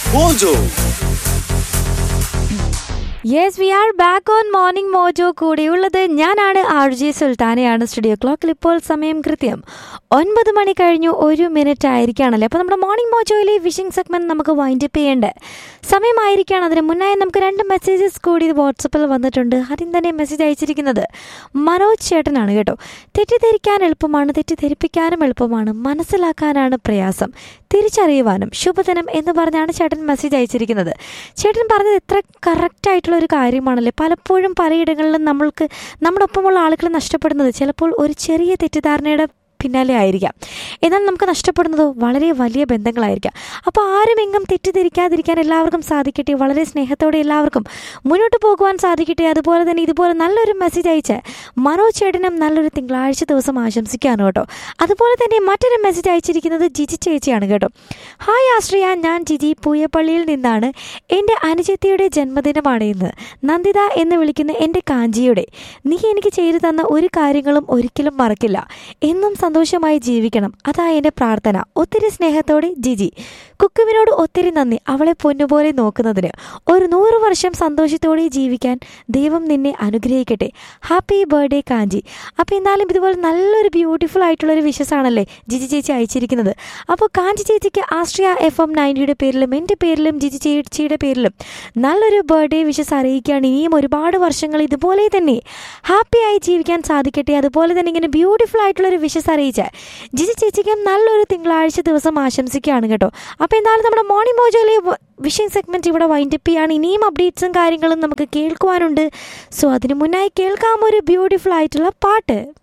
Mojo. Yes we are back on morning Mojo കൂടെയുള്ളത് ഞാനാണ് R J സുൽത്താനയാണ് studio ക്ലോക്കിൽ ഇപ്പോൾ സമയം കൃത്യം ഒൻപത് മണി കഴിഞ്ഞു ഒരു മിനിറ്റ് ആയിരിക്കുകയാണല്ലേ അപ്പോൾ നമ്മുടെ മോർണിംഗ് മോജോയിലെ വിഷിംഗ് സെഗ്മെന്റ് നമുക്ക് വൈൻഡ് അപ്പ് ചെയ്യേണ്ടത് സമയമായിരിക്കുകയാണ് അതിന് മുന്നായി നമുക്ക് രണ്ട് മെസ്സേജസ് കൂടി വാട്സപ്പിൽ വന്നിട്ടുണ്ട് ആദ്യം തന്നെ മെസ്സേജ് അയച്ചിരിക്കുന്നത് മനോജ് ചേട്ടനാണ് കേട്ടോ തെറ്റിദ്ധരിക്കാൻ എളുപ്പമാണ് തെറ്റിദ്ധരിപ്പിക്കാനും എളുപ്പമാണ് മനസ്സിലാക്കാനാണ് പ്രയാസം തിരിച്ചറിയുവാനും ശുഭദിനം എന്ന് പറഞ്ഞാണ് ചേട്ടൻ മെസ്സേജ് അയച്ചിരിക്കുന്നത് ചേട്ടൻ പറഞ്ഞത് എത്ര കറക്റ്റ് ആയിട്ടുള്ള ഒരു കാര്യമാണല്ലേ പലപ്പോഴും പലയിടങ്ങളിലും നമ്മൾക്ക് നമ്മുടെ ഒപ്പമുള്ള ആളുകൾ നഷ്ടപ്പെടുന്നത് ചിലപ്പോൾ ഒരു ചെറിയ തെറ്റിദ്ധാരണയുടെ പിന്നാലെ ആയിരിക്കാം എന്നാൽ നമുക്ക് നഷ്ടപ്പെടുന്നതോ വളരെ വലിയ ബന്ധങ്ങളായിരിക്കാം അപ്പോൾ ആരുമെങ്കും തെറ്റിദ്ധരിക്കാതിരിക്കാൻ എല്ലാവർക്കും സാധിക്കട്ടെ വളരെ സ്നേഹത്തോടെ എല്ലാവർക്കും മുന്നോട്ട് പോകുവാൻ സാധിക്കട്ടെ അതുപോലെ തന്നെ ഇതുപോലെ നല്ലൊരു മെസ്സേജ് അയച്ച് മനോജ് ചേട്ടനും നല്ലൊരു തിങ്കളാഴ്ച ദിവസം ആശംസിക്കാണ് കേട്ടോ അതുപോലെ തന്നെ മറ്റൊരു മെസ്സേജ് അയച്ചിരിക്കുന്നത് ജിജി ചേച്ചിയാണ് കേട്ടോ ഹായ് ആശ്രയ ഞാൻ ജിജി പൂയപ്പള്ളിയിൽ നിന്നാണ് എൻ്റെ അനുജത്തിയുടെ ജന്മദിനമാണ് ഇന്ന് നന്ദിത എന്ന് വിളിക്കുന്ന എൻ്റെ കാഞ്ചിയുടെ നീ എനിക്ക് ചെയ്തു തന്ന ഒരു കാര്യങ്ങളും ഒരിക്കലും മറക്കില്ല എന്നും സന്തോഷമായി ജീവിക്കണം അതാ എൻ്റെ പ്രാർത്ഥന ഒത്തിരി സ്നേഹത്തോടെ ജിജി കുക്കുവിനോട് ഒത്തിരി നന്ദി അവളെ പൊന്നുപോലെ നോക്കുന്നതിന് ഒരു നൂറ് വർഷം സന്തോഷത്തോടെ ജീവിക്കാൻ ദൈവം നിന്നെ അനുഗ്രഹിക്കട്ടെ ഹാപ്പി ബർത്ത്ഡേ കാഞ്ചി അപ്പോൾ എന്നാലും ഇതുപോലെ നല്ലൊരു ബ്യൂട്ടിഫുൾ ആയിട്ടുള്ളൊരു വിഷസാണല്ലേ ജിജി ചേച്ചി അയച്ചിരിക്കുന്നത് അപ്പോൾ കാഞ്ചി ചേച്ചിക്ക് ആസ്ട്രിയ എഫ് എം നയൻറ്റിയുടെ പേരിലും എൻ്റെ പേരിലും ജിജി ചേച്ചിയുടെ പേരിലും നല്ലൊരു ബർത്ത്ഡേ വിഷസ് അറിയിക്കുകയാണ് ഇനിയും ഒരുപാട് വർഷങ്ങൾ ഇതുപോലെ തന്നെ ഹാപ്പിയായി ജീവിക്കാൻ സാധിക്കട്ടെ അതുപോലെ തന്നെ ഇങ്ങനെ ബ്യൂട്ടിഫുൾ ആയിട്ടുള്ളൊരു വിഷസ് അറിയിച്ച ജിജി ചേച്ചിക്കും നല്ലൊരു തിങ്കളാഴ്ച ദിവസം ആശംസിക്കുകയാണ് കേട്ടോ അപ്പോൾ എന്തായാലും നമ്മുടെ മോർണിംഗ് മോജോയിലെ വിഷയം സെഗ്മെൻറ്റ് ഇവിടെ വൈൻഡപ്പ് ചെയ്യാണ് ഇനിയും അപ്ഡേറ്റ്സും കാര്യങ്ങളും നമുക്ക് കേൾക്കുവാനുണ്ട് സോ അതിന് മുന്നായി കേൾക്കാം ഒരു ബ്യൂട്ടിഫുൾ ആയിട്ടുള്ള പാട്ട്